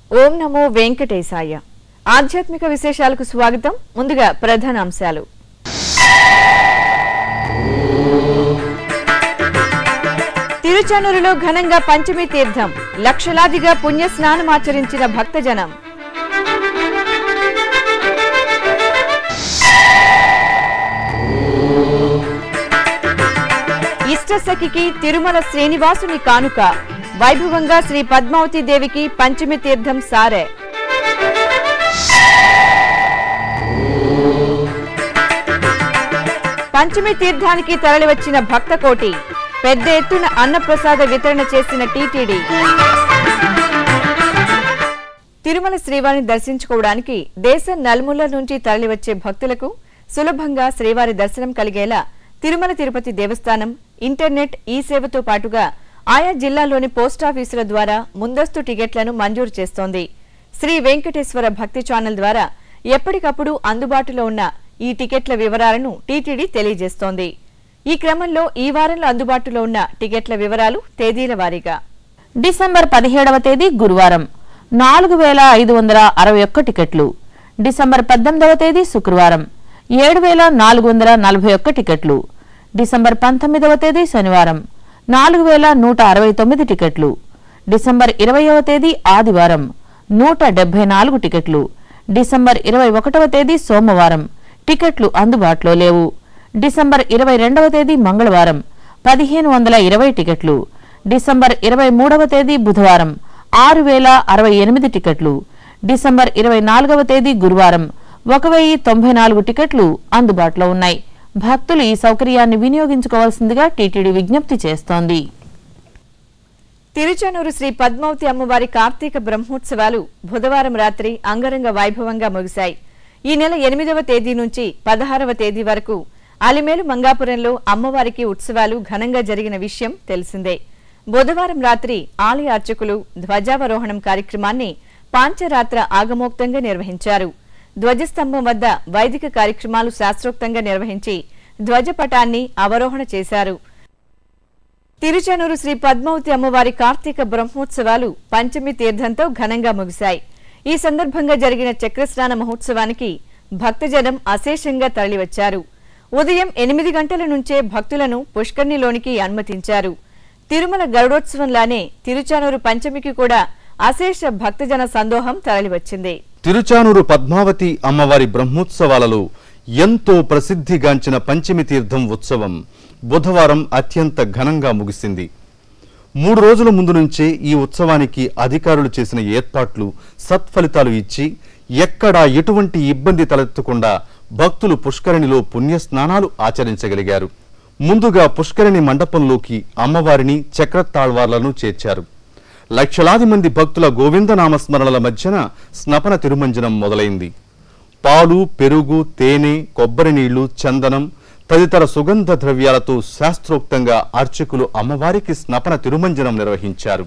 ఓం నమో వెంకటేశాయ ఆధ్యాత్మిక విశేషాలకు స్వాగతం ముందుగా ప్రధాన అంశాలు తిరుచానూరులో ఘనంగా పంచమి తీర్థం లక్షలాదిగా పుణ్య స్నానమాచరించిన భక్తజనం ఇష్టసఖికి తిరుమల శ్రీనివాసుని కానుక వైభవంగా శ్రీ పద్మావతి దేవికి పంచమి తీర్థం సారే పంచమి తీర్థానికి తరలివచ్చిన భక్త కోటి పెద్ద ఎత్తున అన్నప్రసాద వితరణ చేసిన టీటీడీ తిరుమల శ్రీవారిని దర్శించుకోవడానికి దేశం నలుమూల నుంచి తరలివచ్చే భక్తులకు సులభంగా శ్రీవారి దర్శనం కలిగేలా తిరుమల తిరుపతి దేవస్థానం ఇంటర్నెట్ ఈ సేవతో పాటుగా ఆయా జిల్లాల్లోని పోస్టాఫీసుల ద్వారా ముందస్తు టికెట్లను మంజూరు చేస్తోంది శ్రీ వెంకటేశ్వర భక్తి ఛానల్ ద్వారా ఎప్పటికప్పుడు అందుబాటులో ఉన్న ఈ టికెట్ల వివరాలను టీటీడీ తెలియజేస్తోంది ఈ క్రమంలో ఈ వారంలో అందుబాటులో ఉన్న టికెట్ల వివరాలు తేదీల వారీగా డిసెంబర్ పదిహేడవ తేదీ గురువారం నాలుగు వేల ఐదు వందల అరవై ఒక్క టికెట్లు డిసెంబర్ పద్దెనిమిదవ తేదీ శుక్రవారం ఏడు వేల నాలుగు వందల నలభై ఒక్క టికెట్లు డిసెంబర్ పంతొమ్మిదవ తేదీ శనివారం నాలుగు వేల నూట అరవై తొమ్మిది టికెట్లు డిసెంబర్ ఇరవయవ తేదీ ఆదివారం నూట డెబ్బై నాలుగు టికెట్లు డిసెంబర్ ఇరవై ఒకటవ తేదీ సోమవారం టికెట్లు అందుబాటులో లేవు డిసెంబర్ ఇరవై రెండవ తేదీ మంగళవారం పదిహేను వందల ఇరవై టికెట్లు డిసెంబర్ ఇరవై మూడవ తేదీ బుధవారం ఆరు వేల అరవై ఎనిమిది టికెట్లు డిసెంబర్ ఇరవై నాలుగవ తేదీ గురువారం ఒక వెయ్యి తొంభై నాలుగు టికెట్లు అందుబాటులో ఉన్నాయి భక్తులు ఈ సౌకర్యాన్ని వినియోగించుకోవాల్సిందిగా టీటీడీ విజ్ఞప్తి చేస్తోంది తిరుచానూరు శ్రీ పద్మావతి అమ్మవారి కార్తీక బ్రహ్మోత్సవాలు బుధవారం రాత్రి అంగరంగ వైభవంగా ముగిశాయి ఈ నెల ఎనిమిదవ తేదీ నుంచి పదహారవ తేదీ వరకు అలిమేలు మంగాపురంలో అమ్మవారికి ఉత్సవాలు ఘనంగా జరిగిన విషయం తెలిసిందే బుధవారం రాత్రి ఆలయ అర్చకులు ధ్వజావరోహణం కార్యక్రమాన్ని పాంచరాత్ర ఆగమోక్తంగా నిర్వహించారు ధ్వజస్తంభం వద్ద వైదిక కార్యక్రమాలు శాస్త్రోక్తంగా నిర్వహించి ధ్వజపటాన్ని అవరోహణ చేశారు తిరుచానూరు శ్రీ పద్మావతి అమ్మవారి కార్తీక బ్రహ్మోత్సవాలు పంచమి తీర్థంతో ఘనంగా ముగిశాయి ఈ సందర్భంగా జరిగిన చక్రస్నాన మహోత్సవానికి భక్తజనం అశేషంగా తరలివచ్చారు ఉదయం ఎనిమిది గంటల నుంచే భక్తులను పుష్కర్ణిలోనికి అనుమతించారు తిరుమల గరుడోత్సవంలానే తిరుచానూరు పంచమికి కూడా అశేష భక్తజన సందోహం తరలివచ్చింది తిరుచానూరు పద్మావతి అమ్మవారి బ్రహ్మోత్సవాలలో ఎంతో ప్రసిద్ధిగాంచిన పంచమి తీర్థం ఉత్సవం బుధవారం అత్యంత ఘనంగా ముగిసింది మూడు రోజుల ముందు నుంచే ఈ ఉత్సవానికి అధికారులు చేసిన ఏర్పాట్లు సత్ఫలితాలు ఇచ్చి ఎక్కడా ఎటువంటి ఇబ్బంది తలెత్తకుండా భక్తులు పుష్కరిణిలో పుణ్యస్నానాలు ఆచరించగలిగారు ముందుగా పుష్కరిణి మండపంలోకి అమ్మవారిని చక్రతాళ్వార్లను చేర్చారు లక్షలాది మంది భక్తుల గోవిందనామస్మరణల మధ్యన స్నపన తిరుమంజనం మొదలైంది పాలు పెరుగు తేనె కొబ్బరి నీళ్లు చందనం తదితర సుగంధ ద్రవ్యాలతో శాస్త్రోక్తంగా అర్చకులు అమ్మవారికి స్నపన తిరుమంజనం నిర్వహించారు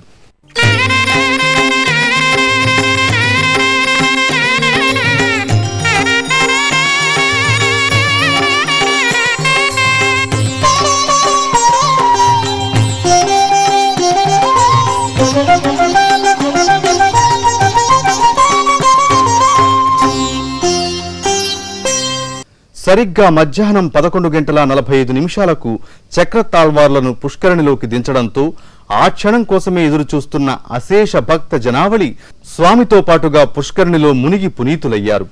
సరిగ్గా మధ్యాహ్నం పదకొండు గంటల నలభై ఐదు నిమిషాలకు చక్రతాళ్వార్లను పుష్కరిణిలోకి దించడంతో ఆ క్షణం కోసమే ఎదురు చూస్తున్న అశేష భక్త జనావళి స్వామితో పాటుగా పుష్కరిణిలో మునిగి పునీతులయ్యారు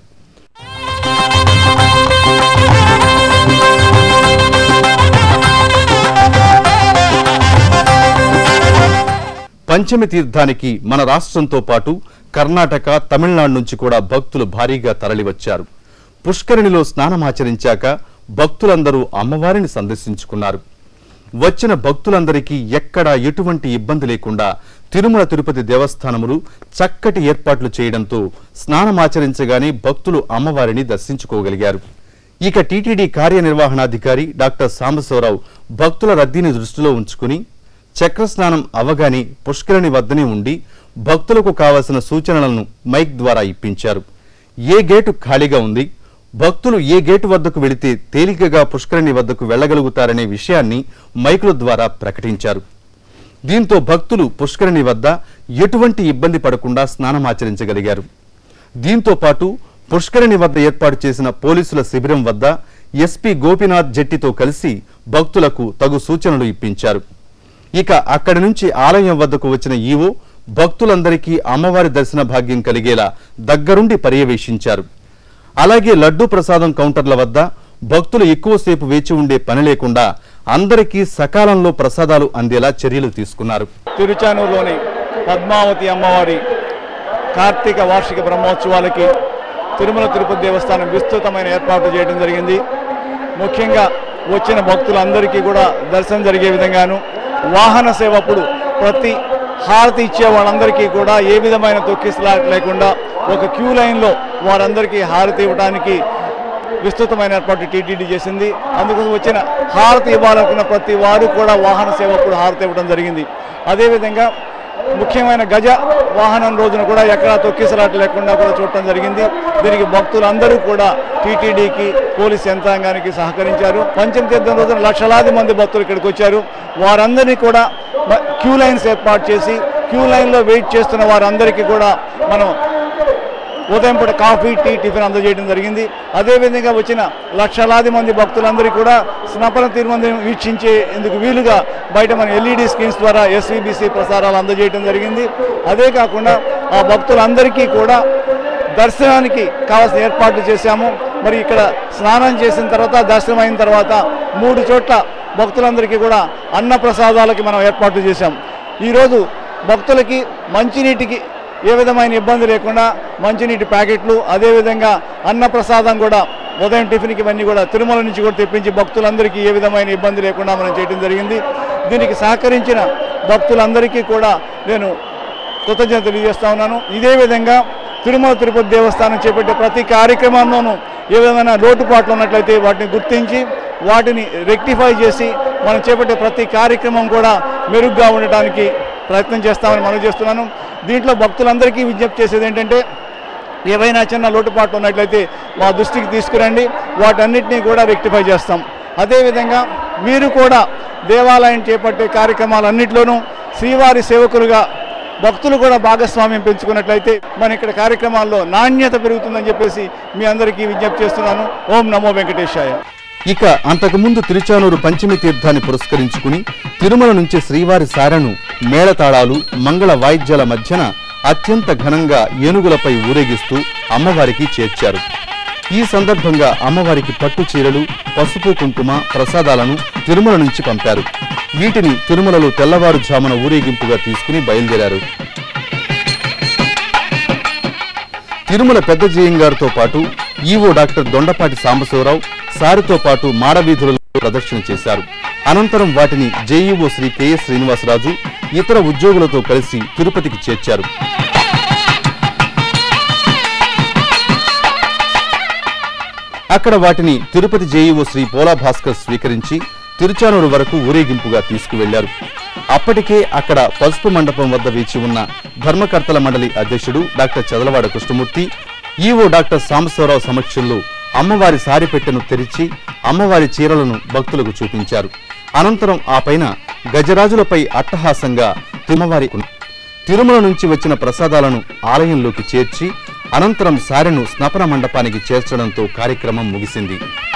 పంచమి తీర్థానికి మన రాష్ట్రంతో పాటు కర్ణాటక తమిళనాడు నుంచి కూడా భక్తులు భారీగా తరలివచ్చారు పుష్కరిణిలో స్నానమాచరించాక భక్తులందరూ అమ్మవారిని సందర్శించుకున్నారు వచ్చిన భక్తులందరికీ ఎక్కడా ఎటువంటి ఇబ్బంది లేకుండా తిరుమల తిరుపతి దేవస్థానములు చక్కటి ఏర్పాట్లు చేయడంతో స్నానమాచరించగానే భక్తులు అమ్మవారిని దర్శించుకోగలిగారు ఇక టీటీడీ కార్యనిర్వహణాధికారి డాక్టర్ సాంబశివరావు భక్తుల రద్దీని దృష్టిలో ఉంచుకుని చక్రస్నానం అవగానే పుష్కరిణి వద్దనే ఉండి భక్తులకు కావలసిన సూచనలను మైక్ ద్వారా ఇప్పించారు ఏ గేటు ఖాళీగా ఉంది భక్తులు ఏ గేటు వద్దకు వెళితే తేలికగా పుష్కరిణి వద్దకు వెళ్ళగలుగుతారనే విషయాన్ని మైకుల ద్వారా ప్రకటించారు దీంతో భక్తులు పుష్కరిణి వద్ద ఎటువంటి ఇబ్బంది పడకుండా స్నానమాచరించగలిగారు దీంతో పాటు పుష్కరిణి వద్ద ఏర్పాటు చేసిన పోలీసుల శిబిరం వద్ద ఎస్పీ గోపీనాథ్ జెట్టితో కలిసి భక్తులకు తగు సూచనలు ఇప్పించారు ఇక అక్కడి నుంచి ఆలయం వద్దకు వచ్చిన ఈవో భక్తులందరికీ అమ్మవారి దర్శన భాగ్యం కలిగేలా దగ్గరుండి పర్యవేక్షించారు అలాగే లడ్డూ ప్రసాదం కౌంటర్ల వద్ద భక్తులు ఎక్కువసేపు వేచి ఉండే పని లేకుండా అందరికీ సకాలంలో ప్రసాదాలు అందేలా చర్యలు తీసుకున్నారు తిరుచానూరులోని పద్మావతి అమ్మవారి కార్తీక వార్షిక బ్రహ్మోత్సవాలకి తిరుమల తిరుపతి దేవస్థానం విస్తృతమైన ఏర్పాట్లు చేయడం జరిగింది ముఖ్యంగా వచ్చిన భక్తులందరికీ కూడా దర్శనం జరిగే విధంగాను వాహన సేవ అప్పుడు ప్రతి హారతి ఇచ్చే వాళ్ళందరికీ కూడా ఏ విధమైన తొక్కిసలాట లేకుండా ఒక క్యూ లైన్లో వారందరికీ హారతి ఇవ్వడానికి విస్తృతమైన ఏర్పాటు టీటీడీ చేసింది అందుకోసం వచ్చిన హారతి ఇవ్వాలనుకున్న ప్రతి వారు కూడా వాహన సేవకుడు హారతి ఇవ్వడం జరిగింది అదేవిధంగా ముఖ్యమైన గజ వాహనం రోజున కూడా ఎక్కడా తొక్కిసలాట లేకుండా కూడా చూడటం జరిగింది దీనికి భక్తులందరూ కూడా టీటీడీకి పోలీస్ యంత్రాంగానికి సహకరించారు పంచమ తీర్థం రోజున లక్షలాది మంది భక్తులు ఇక్కడికి వచ్చారు వారందరినీ కూడా మ- క్యూ లైన్స్ ఏర్పాటు చేసి క్యూ లైన్లో వెయిట్ చేస్తున్న వారందరికీ కూడా మనం ఉదయం పూట కాఫీ టీ టిఫిన్ అందజేయడం జరిగింది అదేవిధంగా వచ్చిన లక్షలాది మంది భక్తులందరికీ కూడా స్నపన తిరుమందిరం వీక్షించే ఇందుకు వీలుగా బయట మన ఎల్ఈడి స్క్రీన్స్ ద్వారా ఎస్వీబీసీ ప్రసారాలు అందజేయడం జరిగింది అదే కాకుండా ఆ భక్తులందరికీ కూడా దర్శనానికి కావాల్సిన ఏర్పాట్లు చేశాము మరి ఇక్కడ స్నానం చేసిన తర్వాత దర్శనం అయిన తర్వాత మూడు చోట్ల భక్తులందరికీ కూడా అన్న ప్రసాదాలకి మనం ఏర్పాట్లు చేశాం ఈరోజు భక్తులకి మంచినీటికి ఏ విధమైన ఇబ్బంది లేకుండా మంచినీటి ప్యాకెట్లు అదేవిధంగా అన్న ప్రసాదం కూడా ఉదయం టిఫిన్కి ఇవన్నీ కూడా తిరుమల నుంచి కూడా తెప్పించి భక్తులందరికీ ఏ విధమైన ఇబ్బంది లేకుండా మనం చేయడం జరిగింది దీనికి సహకరించిన భక్తులందరికీ కూడా నేను కృతజ్ఞత తెలియజేస్తా ఉన్నాను ఇదే విధంగా తిరుమల తిరుపతి దేవస్థానం చేపట్టే ప్రతి కార్యక్రమంలోనూ ఏ విధమైన లోటుపాట్లు ఉన్నట్లయితే వాటిని గుర్తించి వాటిని రెక్టిఫై చేసి మనం చేపట్టే ప్రతి కార్యక్రమం కూడా మెరుగ్గా ఉండటానికి ప్రయత్నం చేస్తామని మనం చేస్తున్నాను దీంట్లో భక్తులందరికీ విజ్ఞప్తి చేసేది ఏంటంటే ఏవైనా చిన్న లోటుపాట్లు ఉన్నట్లయితే మా దృష్టికి తీసుకురండి వాటన్నిటినీ కూడా రెక్టిఫై చేస్తాం అదేవిధంగా మీరు కూడా దేవాలయం చేపట్టే కార్యక్రమాలన్నింటిలోనూ శ్రీవారి సేవకులుగా భక్తులు కూడా భాగస్వామ్యం పెంచుకున్నట్లయితే మన ఇక్కడ కార్యక్రమాల్లో నాణ్యత పెరుగుతుందని చెప్పేసి మీ అందరికీ విజ్ఞప్తి చేస్తున్నాను ఓం నమో వెంకటేశాయ ఇక అంతకుముందు తిరుచానూరు పంచమి తీర్థాన్ని పురస్కరించుకుని తిరుమల నుంచి శ్రీవారి సారెను మేళతాళాలు మంగళ వాయిద్యాల మధ్యన అత్యంత ఘనంగా ఏనుగులపై ఊరేగిస్తూ అమ్మవారికి చేర్చారు ఈ సందర్భంగా అమ్మవారికి పట్టు చీరలు పసుపు కుంకుమ ప్రసాదాలను తిరుమల నుంచి పంపారు వీటిని తిరుమలలో తెల్లవారుజామున ఊరేగింపుగా తీసుకుని బయలుదేరారు తిరుమల పెద్ద జయంగారితో పాటు ఈవో డాక్టర్ దొండపాటి సాంబశివరావు సారితో పాటు మాడవీధులలో ప్రదర్శన చేశారు అనంతరం వాటిని జేఈఓ శ్రీ కెఎస్ శ్రీనివాసరాజు ఇతర ఉద్యోగులతో కలిసి తిరుపతికి చేర్చారు అక్కడ వాటిని తిరుపతి జేఈఓ శ్రీ పోలా భాస్కర్ స్వీకరించి తిరుచానూరు వరకు ఊరేగింపుగా తీసుకువెళ్లారు అప్పటికే అక్కడ పసుపు మండపం వద్ద వేచి ఉన్న ధర్మకర్తల మండలి అధ్యక్షుడు doctor Chadalavada Krishnamurthy EO doctor Sambasivarao సమక్షంలో అమ్మవారి సారిపెట్టెను తెరిచి అమ్మవారి చీరలను భక్తులకు చూపించారు అనంతరం ఆ పైన గజరాజులపై అట్టహాసంగా తిమ్మవారి తిరుమల నుంచి వచ్చిన ప్రసాదాలను ఆలయంలోకి చేర్చి అనంతరం సారెను స్నపన మండపానికి చేర్చడంతో కార్యక్రమం ముగిసింది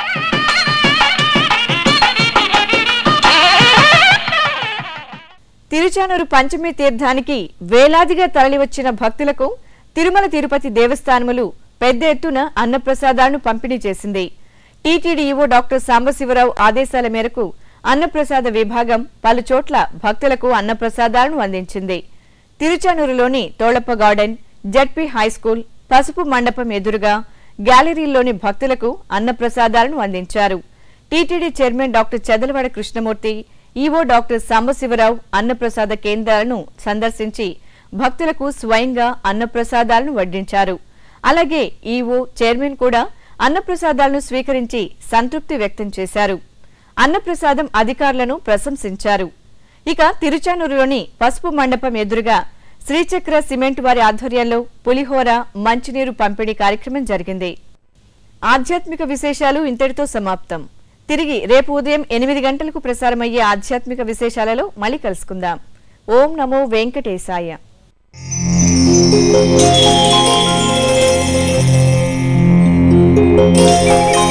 తిరుచానూరు పంచమి తీర్థానికి వేలాదిగా తరలివచ్చిన భక్తులకు తిరుమల తిరుపతి దేవస్థానములు పెద్ద ఎత్తున అన్నప్రసాదాలను పంపిణీ చేసింది టీటీడీ ఈవో డాక్టర్ సాంబశివరావు ఆదేశాల మేరకు అన్నప్రసాద విభాగం పలు చోట్ల భక్తులకు అన్నప్రసాదాలను అందించింది తిరుచానూరులోని తోళప్ప గార్డెన్ జడ్పీ హైస్కూల్ పసుపు మండపం ఎదురుగా గ్యాలరీల్లోని భక్తులకు అన్నప్రసాదాలను అందించారు TTD chairman doctor Chadalavada Krishnamurthy EO doctor Sambasivarao అన్నప్రసాద కేంద్రాలను సందర్శించి భక్తులకు స్వయంగా అన్నప్రసాదాలను వడ్డించారు అలాగే ఈవో చైర్మన్ కూడా అన్నప్రసాదాలను స్వీకరించి సంతృప్తి వ్యక్తం చేశారు అన్నప్రసాదం అధికారులను ప్రశంసించారు ఇక తిరుచానూరులోని పసుపు మండపం ఎదురుగా శ్రీచక్ర సిమెంట్ వారి ఆధ్వర్యంలో పులిహోర మంచినీరు పంపిణీ కార్యక్రమం జరిగింది ఆధ్యాత్మిక విశేషాలు ఇంతటితో సమాప్తం తిరిగి రేపు ఉదయం ఎనిమిది గంటలకు ప్రసారమయ్యే ఆధ్యాత్మిక విశేషాలలో మళ్ళీ కలుసుకుందాం ఓం నమో వెంకటేశాయ Thank you.